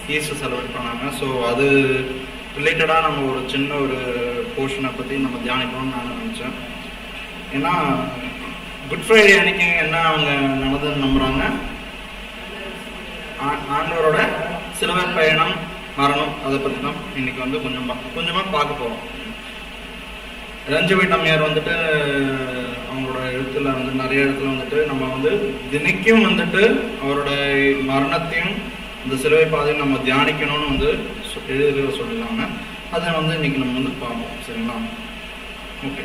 Easter celebrate பண்ணாங்க so அது ரிலேட்டடாக நம்ம ஒரு சின்ன ஒரு போர்ஷனை பற்றி நம்ம தியானிக்கணும்னு நான் நினச்சேன் ஏன்னா குட் ஃப்ரைடே அன்னைக்கு என்ன அவங்க நடந்ததுன்னு நம்புகிறாங்க ஆ- ஆண்டவரோட சிலுவை பயணம் மரணம் அதை பற்றி தான் இன்னைக்கு வந்து கொஞ்சம் பா- கொஞ்சமா பார்க்க போகிறோம் ரஞ்சவி அம்மையார் வந்துட்டு அவங்களோட எழுத்துல வந்து நிறைய இடத்துல வந்துட்டு நம்ம வந்து தினைக்கும் வந்துட்டு அவரோட மரணத்தையும் இந்த சிலுவை பாதையும் நம்ம தியானிக்கணும்னு வந்து சொ- எழுத சொல்லிருக்காங்க அதை வந்து இன்னைக்கு நம்ம வந்து பார்ப்போம் சரிங்களா ஓகே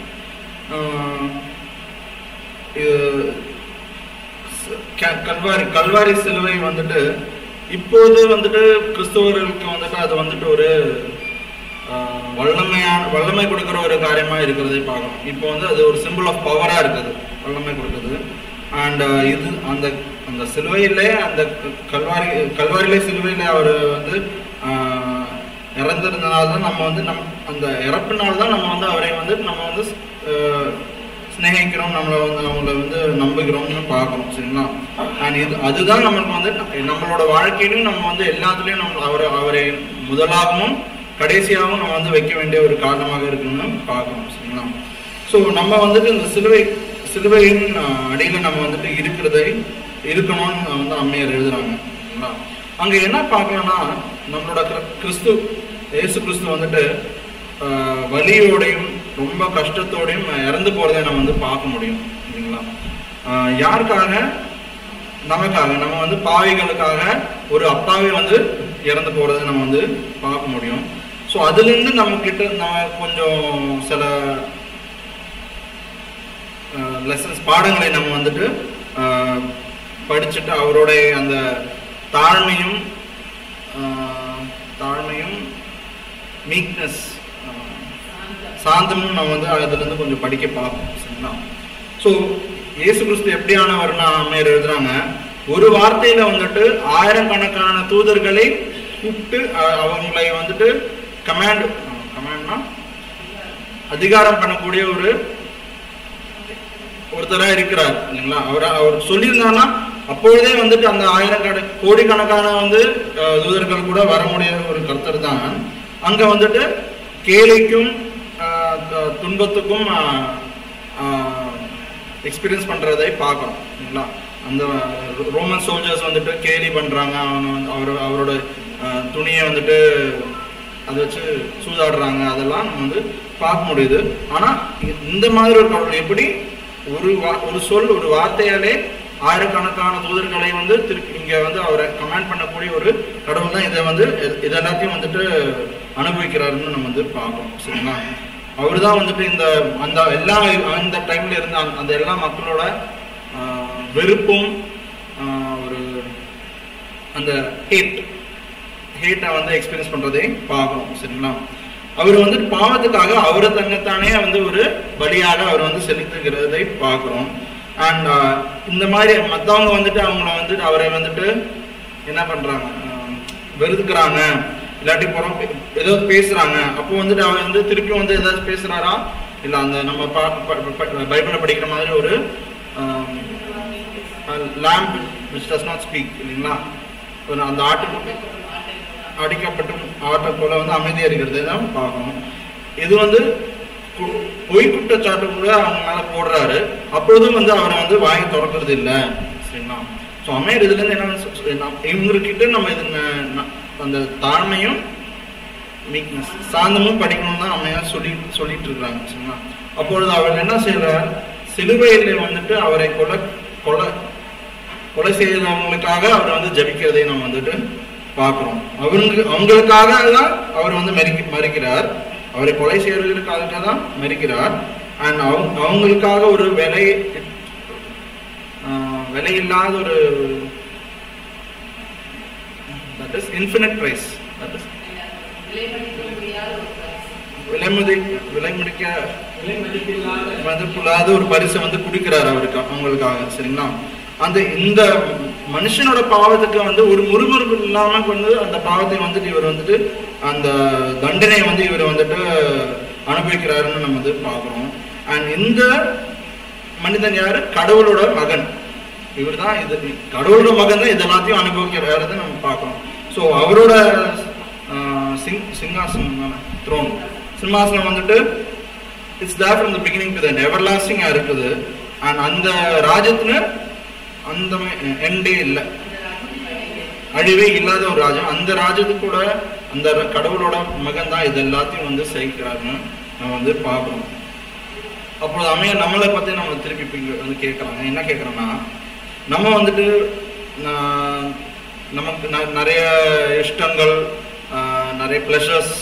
இது ச- க- கல்வாரி கல்வாரி சிலுவை வந்துட்டு இப்போது வந்துட்டு கிறிஸ்தவர்களுக்கு வந்துட்டு அது வந்துட்டு ஒரு ஆஹ், வல்லமையான வல்லமை கொடுக்குற ஒரு காரியமா இருக்கிறதை பார்க்கணும் இப்போ வந்து அது ஒரு சிம்பிள் ஆஃப் பவரா இருக்குது வல்லமை கொடுக்குது அண்ட் இது அந்த அந்த சிலுவையிலே அந்த க- கல்வாரி கல்வாரியிலே சிலுவையிலே அவர் வந்து ஆஹ், இறந்திருந்தனால தான் நம்ம வந்து நம் அந்த இறப்பினால தான் நம்ம வந்து அவரை வந்து நம்ம வந்து ஆஹ், சிநேகிக்கிறோம் நம்மளை வந்து அவங்கள வந்து நம்புகிறோம்னு பார்க்கணும் சரிங்களா அண்ட் இது அதுதான் நம்மளுக்கு வந்து நம்மளோட வாழ்க்கையிலும் நம்ம வந்து எல்லாத்துலேயும் நம்ம அவரை அவரை முதலாகவும் கடைசியாகவும் நம்ம வந்து வைக்க வேண்டிய ஒரு காரணமாக இருக்குன்னு பார்க்கணும் சரிங்களா ஸோ நம்ம வந்துட்டு இந்த சிலுவை சிலுவையின் அஹ், அடியில நம்ம வந்துட்டு இருக்கிறதை இருக்கணும்னு வந்து அம்மையார் எழுதுறாங்க சரிங்களா அங்க என்ன பார்க்கலாம்னா நம்மளோட கிற- கிறிஸ்து இயேசு கிறிஸ்து வந்துட்டு ஆஹ், வலியோடையும் ரொம்ப கஷ்டத்தோடையும் இறந்து போறதை நம்ம வந்து பார்க்க முடியும் சரிங்களா ஆஹ், யாருக்காக நமக்காக நம்ம வந்து பாவிகளுக்காக ஒரு அப்பாவே வந்து இறந்து போறதை நம்ம வந்து பார்க்க முடியும் ஸோ அதுலேருந்து நம்ம கிட்ட நம்ம கொஞ்சம் சில லெசன்ஸ் பாடங்களை நம்ம வந்துட்டு ஆஹ், படிச்சுட்டு அவருடைய அந்த தாழ்மையும் ஆஹ், தாழ்மையும் மீக்னஸ் சாந்தமும் நம்ம வந்து அதுலேருந்து கொஞ்சம் படிக்க பார்ப்போம் சரிங்களா ஸோ இயேசு கிறிஸ்து எப்படியானவர்னா அம்மையார் எழுதுறாங்க ஒரு வார்த்தையில வந்துட்டு ஆயிரக்கணக்கான தூதர்களை கூப்பிட்டு அ- அவங்களை வந்துட்டு கமாண்ட் கமாண்ட்னா அதிகாரம் பண்ணக்கூடிய ஒரு ஒருத்தரா இருக்கிறார் இல்லைங்களா அவர் அவர் சொல்லியிருந்தாருன்னா அப்பொழுதே வந்துட்டு அந்த ஆயிரக்கண கோடிக்கணக்கான வந்து அஹ், தூதர்கள் கூட வர முடியாத ஒரு கர்த்தர் தான் அங்க வந்துட்டு கேலிக்கும் அஹ், த- துன்பத்துக்கும் எக்ஸ்பீரியன்ஸ் பண்றதை பார்க்கறோம் இல்லைங்களா அந்த ரோமன் சோல்ஜர்ஸ் வந்துட்டு கேலி பண்றாங்க அவங்க வந்து அவர் அவரோட அஹ், துணியை வந்துட்டு அதை வச்சு சூதாடுறாங்க அதெல்லாம் நம்ம வந்து பார்க்க முடியுது ஆனா இ- இந்த மாதிரி ஒரு கடவுள் எப்படி ஒரு வா- ஒரு சொல் ஒரு வார்த்தையாலே ஆயிரக்கணக்கான தூதர்களை வந்து திருப்பி இங்க வந்து அவரை கமாண்ட் பண்ணக்கூடிய ஒரு கடவுள் தான் இதை வந்து இத- இது எல்லாத்தையும் வந்துட்டு அனுபவிக்கிறாருன்னு நம்ம வந்து பார்க்கணும் சரிங்களா அவர் தான் வந்துட்டு இந்த அந்த எல்லா அந்த டைம்ல இருந்த அந்த- அந்த எல்லா மக்களோட ஆஹ், வெறுப்பும் ஆஹ், ஒரு அந்த ஹேட் ஹேட்டை வந்து எக்ஸ்பீரியன்ஸ் பண்றதை பார்க்கணும் சரிங்களா அவர் வந்து பாவத்துக்காக அவரை தன்னைத்தானே வந்து ஒரு பலியாக அவர் வந்து செலுத்துகிறதை பார்க்கிறோம் அண்ட் இந்த மாதிரி மத்தவங்க வந்துட்டு அவங்கள வந்துட்டு அவரை வந்துட்டு என்ன பண்றாங்க ஆஹ் வெறுத்துக்கிறாங்க இல்லாட்டி புறம் பே- ஏதோ பேசுறாங்க அப்போ வந்துட்டு அவர் வந்து திருப்பி வந்து ஏதாச்சும் பேசுறாரா இல்ல அந்த நம்ம பா பைபிள படிக்கிற மாதிரி ஒரு lamp which does not speak இல்லைங்களா ஒரு அந்த ஆட்டுக்குட்டி அடிக்கப்பட்டும் ஆட்டை போல வந்து அமைதியா இருக்கிறதை தான் பார்க்கணும் இது வந்து கு- பொய் குற்றச்சாட்டு கூட அவங்க மேல போடுறாரு அப்பொழுதும் வந்து அவரை வந்து வாங்கி திறக்கிறது இல்லை சரிங்களா ஸோ அமையர் இதுல இருந்து என்ன சொ- சொ- நம்ம- இவங்ககிட்ட நம்ம இது ந- ந- அந்த தாழ்மையும் வீக்னஸ் சாந்தமும் படிக்கணும் தான் அம்மையார் சொல்லி சொல்லிட்டு இருக்கிறாங்க சரிங்களா அப்பொழுது அவர் என்ன செய்யறார் சிலுவையில் வந்துட்டு அவரை கொலை கொலை கொலை செய்தவங்களுக்காக அவர் வந்து ஜபிக்கிறதை நம்ம வந்துட்டு பார்க்கிறோம் அவங்க அவங்களுக்காக தான் அவர் வந்து மறிக்க மறிக்கிறார் அவரை கொலை செய்யறவர்களுக்காக தான் மறிக்கிறார் அண்ட் அவங்க அவங்களுக்காக ஒரு விலை ஆஹ், விலையில்லாத ஒரு that is infinite price that is விலை மதி விலை முடிக்க மதிப்பில்லாத ஒரு பரிசை வந்து குடிக்கிறார் அவருக்கு அவங்களுக்காக சரிங்களா அந்த இந்த மனுஷனோட பாவத்துக்கு வந்து ஒரு முறுமுறுப்பு இல்லாம வந்து அந்த பாவத்தை வந்துட்டு இவர் வந்துட்டு அந்த தண்டனையை வந்து இவர் வந்துட்டு அனுபவிக்கிறாருன்னு நம்ம வந்து பார்க்கிறோம் அண்ட் இந்த மனிதன் யாரு கடவுளோட மகன் இவர் தான் இது கடவுளோட மகன் தான் இது எல்லாத்தையும் அனுபவிக்கிறாருன்னு நம்ம பார்க்கிறோம் ஸோ அவரோட சிங்காசனம் த்ரோன் சிம்மாசனம் வந்துட்டு it's there from the beginning to end எவர்லாஸ்டிங்கா இருக்குது அண்ட் அந்த ராஜ்யத்துல அந்த எண்டே இல்லை அழிவே இல்லாத ஒரு ராஜ்யம் அந்த ராஜ்யத்துக்கு கூட அந்த கடவுளோட மகன் தான் இது எல்லாத்தையும் வந்து சகிக்கிறாருன்னு நம்ம வந்து பார்க்கணும் அப்போ அமைய நம்மளை பத்தி நம்ம திருப்பி இப்ப இங்க வந்து கேட்கறாங்க என்ன கேட்கறோம்னா நம்ம வந்துட்டு நான் நமக்கு ந- நிறைய இஷ்டங்கள் ஆஹ், நிறைய ப்ளஷர்ஸ்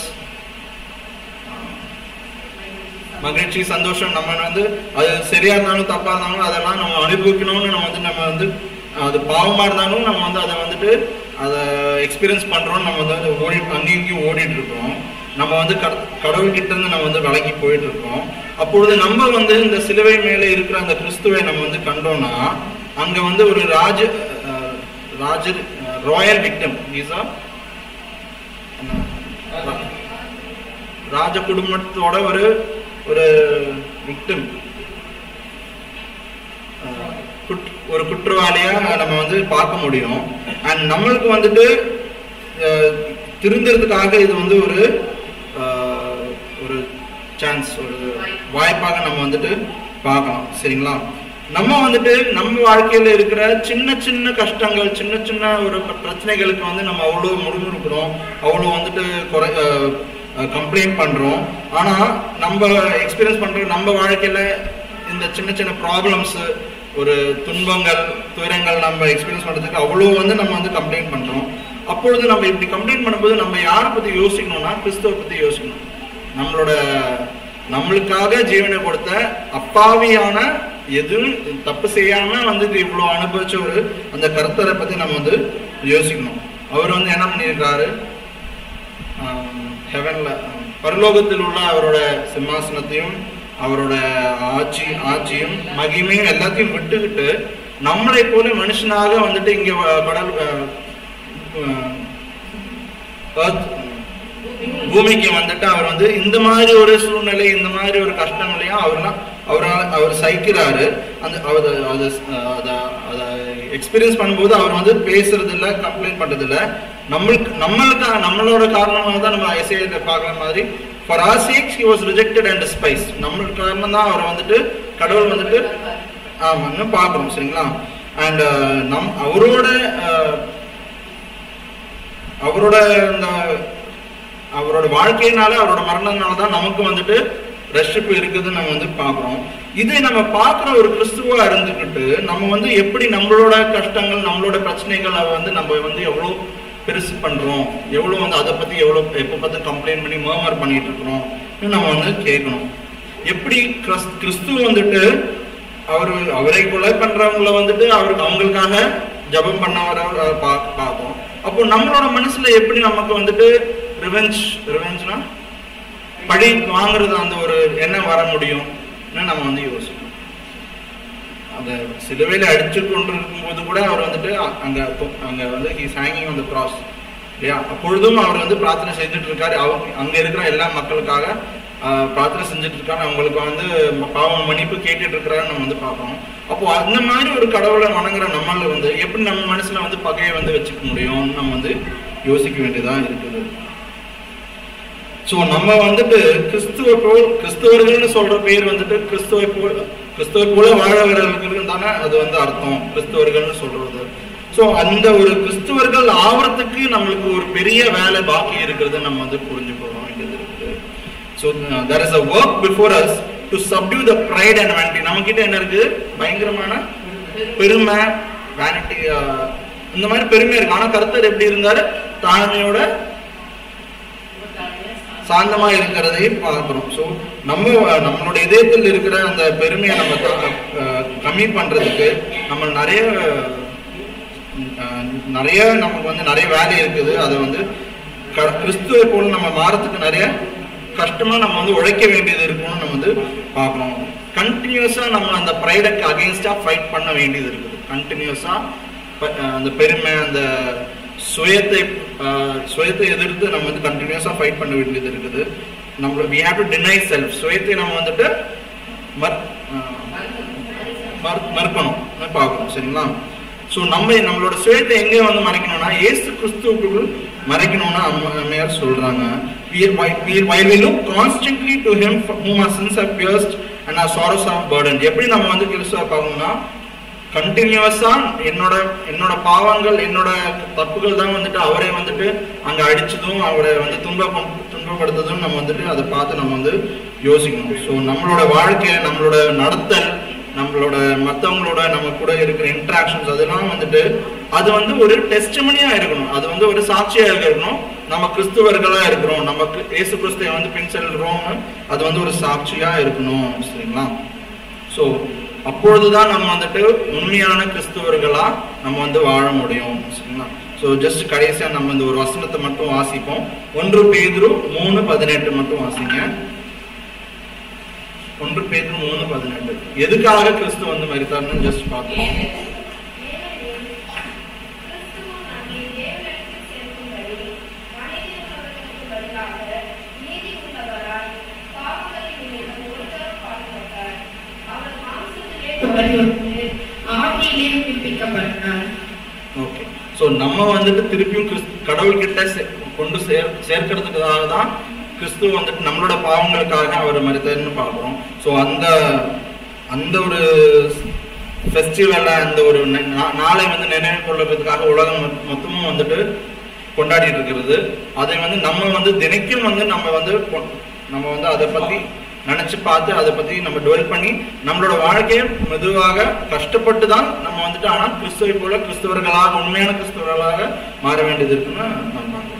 மகிழ்ச்சி சந்தோஷம் நம்ம வந்து அது சரியா இருந்தாலும் தப்பா இருந்தாலும் அதெல்லாம் நம்ம அனுபவிக்கணும்னு நம்ம வந்து நம்ம வந்து அது பாவமா இருந்தாலும் நம்ம வந்து அதை வந்துட்டு அதை எக்ஸ்பீரியன்ஸ் பண்றோம் நம்ம வந்து அதை ஓடி அங்கேயும் இங்கேயும் ஓடிட்டு இருக்கோம் நம்ம வந்து கட- கடவுள்கிட்ட இருந்து நம்ம வந்து விலகி போயிட்டு இருக்கோம் அப்பொழுது நம்ம வந்து இந்த சிலுவை மேலே இருக்கிற அந்த கிறிஸ்துவை நம்ம வந்து கண்டோம்னா அங்க வந்து ஒரு ராஜ அஹ், ராஜ ராயல் விக்டம் இஸ் ராஜ குடும்பத்தோட ஒரு ஒரு விக்டம் ஒரு குற்றவாளியா நம்ம வந்து பார்க்க முடியும் அண்ட் நம்மளுக்கு வந்துட்டு அஹ், திருந்துறதுக்காக இது வந்து ஒரு அஹ், ஒரு சான்ஸ் ஒரு வாய்ப்பாக நம்ம வந்துட்டு பார்க்கலாம் சரிங்களா நம்ம வந்துட்டு நம்ம வாழ்க்கையில இருக்கிற சின்ன சின்ன கஷ்டங்கள் சின்ன சின்ன ஒரு பிரச்சனைகளுக்கு வந்து நம்ம அவ்வளோ முறுமுறுக்கிறோம் அவ்வளோ வந்துட்டு குறை கம்ப்ளைண்ட் பண்றோம் ஆனா நம்ம எக்ஸ்பீரியன்ஸ் பண்ற நம்ம வாழ்க்கையில இந்த சின்ன சின்ன ப்ராப்ளம்ஸ் ஒரு துன்பங்கள் துயரங்கள் நம்ம எக்ஸ்பீரியன்ஸ் பண்றதுக்கு அவ்வளோ வந்து நம்ம வந்து கம்ப்ளைண்ட் பண்றோம் அப்பொழுது நம்ம இப்படி கம்ப்ளைண்ட் பண்ணும்போது நம்ம யாரை பத்தி யோசிக்கணும்னா கிறிஸ்துவ பத்தி யோசிக்கணும் நம்மளோட நம்மளுக்காக ஜீவனை கொடுத்த அப்பாவியான எதுவும் தப்பு செய்யாம வந்து இது இவ்வளவு அனுபவிச்ச ஒரு அந்த கருத்தரை பத்தி நம்ம வந்து யோசிக்கணும் அவர் வந்து என்ன பண்ணியிருக்காரு ஹெவன்ல பரலோகத்தில் உள்ள அவரோட சிம்மாசனத்தையும் அவரோட ஆட்சி ஆட்சியும் மகிமையும் எல்லாத்தையும் விட்டுக்கிட்டு நம்மளை போல மனுஷனாக வந்துட்டு இங்க வ- கடல் அஹ், அஹ், earth, பூமிக்கு வந்துட்டு அவர் வந்து இந்த மாதிரி ஒரு சூழ்நிலை இந்த மாதிரி ஒரு கஷ்டங்களையும் அவர்லாம் அவரால் அவர் சகிக்கிறாரு அந்த அவர் அது அதை அதை எக்ஸ்பீரியன்ஸ் பண்ணும்போது அவர் வந்து பேசுறது இல்ல கம்ப்ளைண்ட் பண்றது இல்ல நம்மளுக்கு நம்மளுக்கு நம்மளோட காரணமாக தான் நம்ம ஐசிஐல பார்க்குற மாதிரி for our sakes he was rejected and ஸ்பைஸ் நம்மளுக்கு காரணம் தான் அவர் வந்துட்டு கடவுள் வந்துட்டு ஆமான்னு பார்க்கணும் சரிங்களா அண்ட் நம் அவரோட அஹ், அவரோட இந்த அவரோட வாழ்க்கையினால அவரோட மரணத்தினால தான் நமக்கு வந்துட்டு ரஷிப்பு இருக்குதுன்னு நம்ம வந்து பார்க்குறோம் இதை நம்ம பார்க்குற ஒரு கிறிஸ்துவா இருந்துக்கிட்டு நம்ம வந்து எப்படி நம்மளோட கஷ்டங்கள் நம்மளோட பிரச்சனைகளை வந்து நம்ம வந்து எவ்வளோ பெருசு பண்றோம் எவ்வளோ வந்து அதை பத்தி எவ்வளோ எப்போ பார்த்து கம்ப்ளைண்ட் பண்ணி மர்மர் பண்ணிட்டு இருக்கிறோம் நம்ம வந்து கேட்கணும் எப்படி கிறிஸ்- கிறிஸ்து வந்துட்டு அவர் அவரை கொலை பண்றவங்கள வந்துட்டு அவருக்கு அவங்களுக்காக ஜெபம் பண்ணவரை பா- பார்ப்போம் அப்போ நம்மளோட மனசுல எப்படி நமக்கு வந்துட்டு ரிவெஞ்ச் ரிவெஞ்ச்னா பழி வாங்குறது அந்த ஒரு எண்ணம் வர முடியும் நம்ம வந்து யோசிக்கணும் அந்த சிலுவையில அடிச்சு கொண்டிருக்கும் போது கூட அவர் வந்துட்டு அ- அங்க தொ- அங்க வந்து he's hanging on the cross இல்லையா அப்பொழுதும் அவர் வந்து பிரார்த்தனை செஞ்சுட்டு இருக்காரு அவங்க அங்க இருக்கிற எல்லா மக்களுக்காக ஆஹ், பிரார்த்தனை செஞ்சுட்டு இருக்காரு அவங்களுக்கு வந்து ம- பாவம் மன்னிப்பு கேட்டுட்டு இருக்கிறாருன்னு நம்ம வந்து பார்க்கறோம் அப்போ அந்த மாதிரி ஒரு கடவுளை வணங்குற நம்மள வந்து எப்படி நம்ம மனசுல வந்து பகையை வந்து வச்சுக்க முடியும்னு நம்ம வந்து யோசிக்க வேண்டியதா இருக்குது சோ நம்ம வந்துட்டு கிறிஸ்துவ போல் கிறிஸ்தவர்கள்னு சொல்ற பேர் வந்துட்டு கிறிஸ்துவை போல் கிறிஸ்துவ போல வாழவர்களுக்கு தானே அது வந்து அர்த்தம் கிறிஸ்தவர்கள்னு சொல்றது சோ அந்த ஒரு கிறிஸ்துவர்கள் ஆவறதுக்கு நம்மளுக்கு ஒரு பெரிய வேலை பாக்கி இருக்கிறது நம்ம வந்து புரிஞ்சு கொள்ள வேண்டியது இருக்குது so there is a work before us to subdue the pride and vanity நம்ம கிட்ட என்ன இருக்கு பயங்கரமான பெருமை vanity ஆஹ், இந்த மாதிரி பெருமை இருக்கு ஆனா கருத்தர் எப்படி இருந்தாரு தாழ்மையோட சாந்தமா இருக்கிறதை பார்க்கிறோம் ஸோ நம்ம நம்மளோட இதயத்தில் இருக்கிற அந்த பெருமையை நம்ம த- அஹ் கம்மி பண்றதுக்கு நம்ம நிறைய அஹ், நிறைய நமக்கு வந்து நிறைய வேலை இருக்குது அதை வந்து க- கிறிஸ்துவை போல நம்ம மாறத்துக்கு நிறைய கஷ்டமா நம்ம வந்து உழைக்க வேண்டியது இருக்கும்னு நம்ம வந்து பார்க்கணும் கண்டினியூஸா நம்ம அந்த ப்ரைடுக்கு அகேன்ஸ்டா ஃபைட் பண்ண வேண்டியது இருக்குது கண்டினியூஸா அந்த பெருமை அந்த சுயத்தை அஹ், சுயத்தை எதிர்த்து நம்ம வந்து கண்டினியூஸா ஃபைட் பண்ண வேண்டியது இருக்குது நம்ம we have to deny self சுயத்தை நம்ம வந்துட்டு மற் அஹ், மறு- மறுக்கணும் பார்க்கணும் சரிங்களா ஸோ நம்ம நம்மளோட சுயத்தை எங்கே வந்து மறைக்கணும்னா ஏசு கிறிஸ்துவுக்குள் மறைக்கணும்னு அம்மா- அம்மையார் சொல்றாங்க we are why- we are- while we look constantly to him for whom our sins have pierced and our sorrows are burdened எப்படி நம்ம வந்து கிறிஸ்துவ பார்க்கணும்னா கண்டினியூஸா என்னோட என்னோட பாவங்கள் என்னோட தப்புகள் தான் வந்துட்டு அவரை வந்துட்டு அங்க அடிச்சதும் அவரை வந்து துன்ப துன்பப்படுத்ததும் நம்ம வந்துட்டு அதை பார்த்து நம்ம வந்து யோசிக்கணும் ஸோ நம்மளோட வாழ்க்கை நம்மளோட நடத்தல் நம்மளோட மற்றவங்களோட நம்ம கூட இருக்கிற இன்ட்ராக்ஷன்ஸ் அதெல்லாம் வந்துட்டு அது வந்து ஒரு டெஸ்டமனியா இருக்கணும் அது வந்து ஒரு சாட்சியா இருக்கணும் நம்ம கிறிஸ்துவர்களா இருக்கிறோம் நமக்கு இயேசு கிறிஸ்துவை வந்து பின் செல்றோம்னு அது வந்து ஒரு சாட்சியா இருக்கணும் சரிங்களா ஸோ அப்பொழுதுதான் நம்ம வந்துட்டு உண்மையான கிறிஸ்துவர்களா நம்ம வந்து வாழ முடியும் சரிங்களா ஸோ ஜஸ்ட் கடைசியா நம்ம இந்த ஒரு வசனத்தை மட்டும் வாசிப்போம் ஒன்று பேதுரு மூணு பதினெட்டு மட்டும் வாசிங்க ஒன்று பேதுரு மூணு பதினெட்டு எதுக்காக கிறிஸ்து வந்து மரித்தார்னு ஜஸ்ட் பார்த்துக்கோம் ஆவியிலே உயிர்ப்பிக்கப்பட்டார் ஓகே ஸோ நம்ம வந்துட்டு திருப்பியும் கிறிஸ்து கடவுள்கிட்ட சே- கொண்டு சேர் சேர்க்கறதுக்காக தான் கிறிஸ்துவ வந்துட்டு நம்மளோட பாவங்களுக்காக அவர் மரித்தார்னு பார்க்குறோம் ஸோ அந்த அந்த ஒரு ஃபெஸ்டிவலை அந்த ஒரு ந- நா- நாளை வந்து நினைவு கொள்ளுறதுக்காக உலகம் மொத்- மொத்தமும் வந்துட்டு கொண்டாடிட்டு இருக்கிறது அதை வந்து நம்ம வந்து தினைக்கும் வந்து நம்ம வந்து கொ- நம்ம வந்து அதை பத்தி நினைச்சு பார்த்து அதை பத்தி நம்ம டெவலப் பண்ணி நம்மளோட வாழ்க்கையை மெதுவாக கஷ்டப்பட்டு தான் நம்ம வந்துட்டு ஆனா கிறிஸ்துவை போல கிறிஸ்தவர்களாக உண்மையான கிறிஸ்தவர்களாக மாற வேண்டியது இருக்குன்னு நான் பார்க்கிறேன்